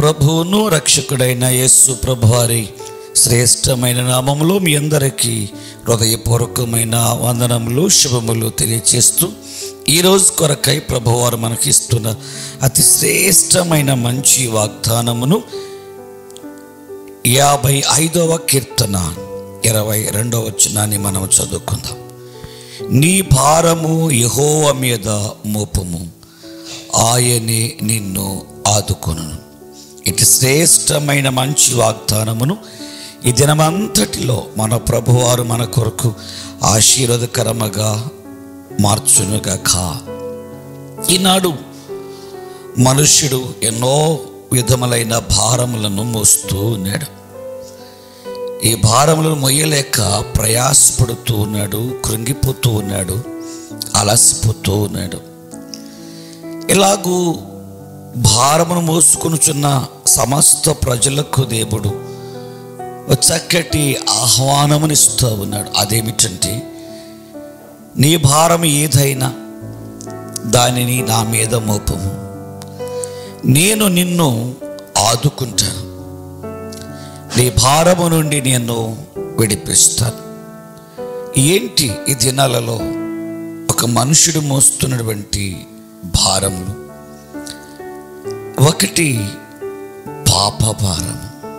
ప్రభువును రక్షకుడైన యేసు ప్రభువారి శ్రేష్టమైన నామములో మీ అందరికీ హృదయపూర్వకమైన వందనములు శుభములు తెలియచేస్తూ ఈరోజు కొరకై ప్రభువారు మనకిస్తున్న అతి శ్రేష్టమైన మంచి వాగ్దానమును యాభై ఐదవ కీర్తన ఇరవై రెండవ వచనాన్ని మనం చదువుకుందాం నీ భారము యహోవ మీద మోపము ఆయనే నిన్ను ఆదుకొను ఇటు శ్రేష్టమైన మంచి వాగ్దానమును ఈ దినమంతటిలో మన ప్రభువారు మన కొరకు ఆశీర్వదకరముగా మార్చునుగాక ఈనాడు మనుష్యుడు ఎన్నో విధములైన భారములను మోస్తూ ఉన్నాడు ఈ భారములను మొయ్యలేక ప్రయాసపడుతూ ఉన్నాడు కృంగిపోతూ ఉన్నాడు అలసిపోతూ ఉన్నాడు ఇలాగూ భారమును మోసుకొనుచున్న సమస్త ప్రజలకు దేవుడు ఒక చక్కటి ఆహ్వానమునిస్తూ ఉన్నాడు అదేమిటంటే నీ భారం ఏదైనా దానిని నా మీద మోపము నేను నిన్ను ఆదుకుంటాను నీ భారము నుండి నేను విడిపిస్తాను ఏంటి ఈ దినాలలో ఒక మనుషుడు మోస్తున్నటువంటి భారములు ఒకటి పాప భారం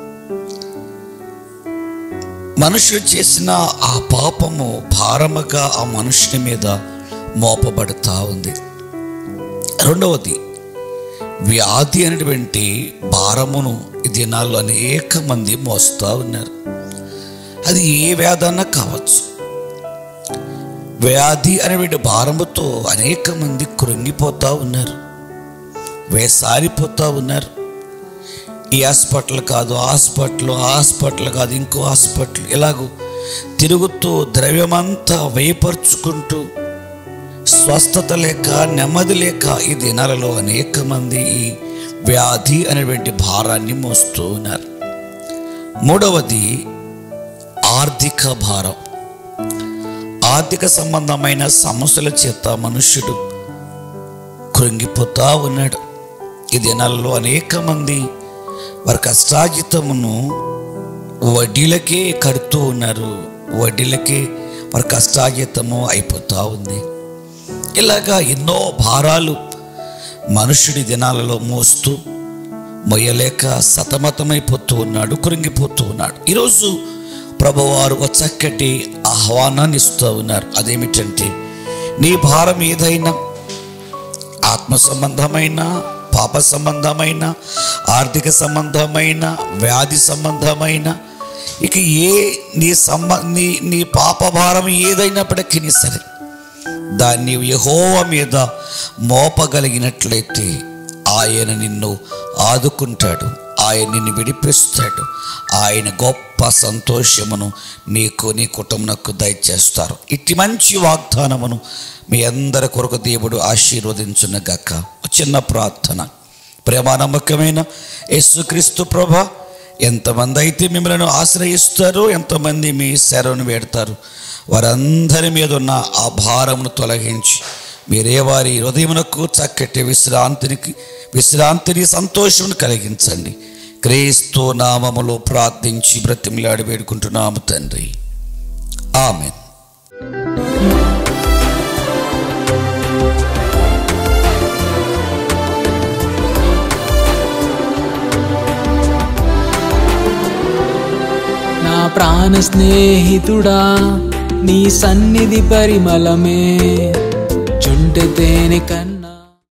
మనుషుడు చేసిన ఆ పాపము భారముగా ఆ మనుషుని మీద మోపబడతా ఉంది రెండవది వ్యాధి అనేటువంటి భారమును ఈ దినాల్లో అనేక మంది మోస్తూ ఉన్నారు అది ఏ వ్యాధన్నా కావచ్చు వ్యాధి అనేటువంటి భారముతో అనేక మంది కృంగిపోతూ ఉన్నారు వేసారిపోతూ ఉన్నారు ఈ హాస్పిటల్ కాదు హాస్పిటల్ హాస్పిటల్ కాదు ఇంకో హాస్పిటల్ ఇలాగూ తిరుగుతూ ద్రవ్యమంతా వేపరుచుకుంటూ స్వస్థత లేక నెమ్మది లేక ఈ దినాలలో అనేక మంది ఈ వ్యాధి అనేటువంటి భారాన్ని మోస్తూ ఉన్నారు మూడవది ఆర్థిక భారం ఆర్థిక సంబంధమైన సమస్యల చేత మనుష్యుడు కృంగిపోతా ఉన్నాడు ఈ దినాలలో అనేక మంది వారి కష్టాజితమును వడ్డీలకే కడుతూ ఉన్నారు వడ్డీలకే వారి కష్టాజితము అయిపోతూ ఉంది ఇలాగా ఎన్నో భారాలు మనుషుడి దినాలలో మోస్తూ మొయ్యలేక సతమతమైపోతూ ఉన్నాడు కృంగిపోతూ ఉన్నాడు ఈరోజు ప్రభువారు ఒక చక్కటి ఆహ్వానాన్ని ఇస్తూ ఉన్నారు అదేమిటంటే నీ భారం ఏదైనా ఆత్మ సంబంధమైన పాప సంబంధమైన ఆర్థిక సంబంధమైన వ్యాధి సంబంధమైన ఇక ఏ నీ సంబ నీ నీ పాప భారం ఏదైనప్పటికీ సరే దాన్ని యహోవ మీద మోపగలిగినట్లయితే ఆయన నిన్ను ఆదుకుంటాడు ఆయన నిన్ను విడిపిస్తాడు ఆయన గొప్ప సంతోషమును నీకు నీ కుటుంబకు దయచేస్తారు ఇట్టి మంచి వాగ్దానమును మీ అందరి కొరకు దేవుడు ఆశీర్వదించునగాక చిన్న ప్రార్థన ప్రేమ నమ్మకమైన యేసుక్రీస్తు ప్రభ ఎంతమంది అయితే మిమ్మల్ని ఆశ్రయిస్తారో ఎంతమంది మీ శరణు వేడతారు వారందరి మీద ఉన్న ఆ భారమును తొలగించి మీరే వారి హృదయమునకు చక్కటి విశ్రాంతినికి విశ్రాంతిని సంతోషమును కలిగించండి క్రీస్తు నామములో ప్రార్థించి బ్రతిమిలాడి వేడుకుంటున్నాము తండ్రి ఆమెన్ నా ప్రాణ స్నేహితుడా నీ సన్నిధి పరిమళమే చుంటె తేనె కన్నా